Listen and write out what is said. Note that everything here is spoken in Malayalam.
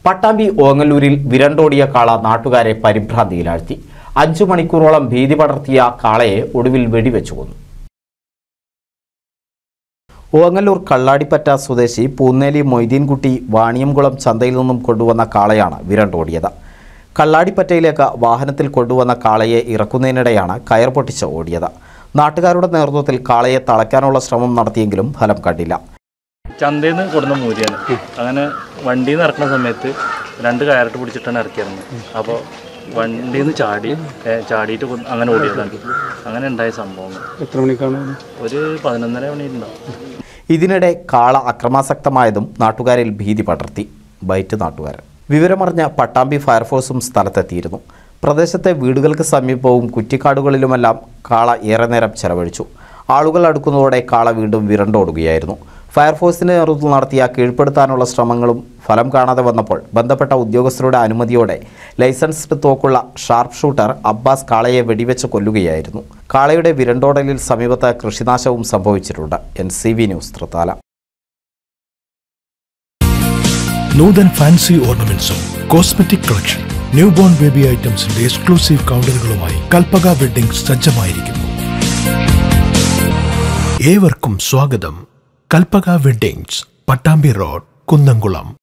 പട്ടാമ്പി ഓങ്ങല്ലൂരിൽ വിരണ്ടോടിയ കാള നാട്ടുകാരെ പരിഭ്രാന്തിയിലാഴ്ത്തി അഞ്ചു മണിക്കൂറോളം ഭീതി പടർത്തിയ കാളയെ ഒടുവിൽ വെടിവെച്ചു കൊന്നു ഓങ്ങല്ലൂർ കള്ളാടിപ്പറ്റ സ്വദേശി പൂന്നേലി മൊയ്തീൻകുട്ടി വാണിയംകുളം ചന്തയിൽ നിന്നും കൊണ്ടുവന്ന കാളയാണ് വിരണ്ടോടിയത് കള്ളാടിപ്പറ്റയിലേക്ക് വാഹനത്തിൽ കൊണ്ടുവന്ന കാളയെ ഇറക്കുന്നതിനിടെയാണ് കയർ പൊട്ടിച്ച് ഓടിയത് നാട്ടുകാരുടെ നേതൃത്വത്തിൽ കാളയെ തളയ്ക്കാനുള്ള ശ്രമം നടത്തിയെങ്കിലും ഫലം കണ്ടില്ല ചന്തയിൽ നിന്ന് കൊടുന്ന മൂരിയാണ് അങ്ങനെ വണ്ടിയിൽ നിന്ന് ഇറക്കുന്ന സമയത്ത് രണ്ട് കയറിട്ട് പിടിച്ചിട്ടാണ് ഇറക്കിയിരുന്നത് അപ്പോൾ വണ്ടിയിൽ നിന്ന് ചാടി ഏ, ചാടിയിട്ട് കൊന്ന് അങ്ങനെ ഓടിയതാണ് അങ്ങനെ ഉണ്ടായ സംഭവം എത്ര മണിക്കാണ് ഒരു പതിനൊന്നര മണിയുണ്ടാവും ഇതിനിടെ കാള അക്രമാസക്തമായതും നാട്ടുകാരിൽ ഭീതി പടർത്തി ബൈറ്റ് നാട്ടുകാരൻ വിവരമറിഞ്ഞ പട്ടാമ്പി ഫയർഫോഴ്സും സ്ഥലത്തെത്തിയിരുന്നു പ്രദേശത്തെ വീടുകൾക്ക് സമീപവും കുറ്റിക്കാടുകളിലുമെല്ലാം കാള ഏറെ നേരം ചെലവഴിച്ചു ആളുകൾ അടുക്കുന്നതോടെ കാള വീണ്ടും വിരണ്ടോടുകയായിരുന്നു ഫയർഫോഴ്സിന്റെ നേതൃത്വം നടത്തിയ കീഴ്പ്പെടുത്താനുള്ള ശ്രമങ്ങളും ഫലം കാണാതെ വന്നപ്പോൾ ബന്ധപ്പെട്ട ഉദ്യോഗസ്ഥരുടെ അനുമതിയോടെ ലൈസൻസ്ഡ് തോക്കുള്ള ഷാർപ്പ് ഷൂട്ടർ അബ്ബാസ് കാളയെ വെടിവെച്ച് കൊല്ലുകയായിരുന്നു കാളയുടെ വിരണ്ടോടലിൽ സമീപത്ത് കൃഷിനാശവും സംഭവിച്ചിട്ടുണ്ട് N C V news Thrithala Nuthan fancy ഓർണമെന്റ്സും cosmetic collection new born baby ഐറ്റംസിന്റെ എക്സ്ക്ലൂസീവ് കൗണ്ടറുകളുമായി കൽപ്പക വെഡിംഗ് സജ്ജമായിരിക്കുന്നു ഏവർക്കും സ്വാഗതം കൽപ്പക വെഡിങ്സ് പട്ടാമ്പി റോഡ് കുന്നംകുളം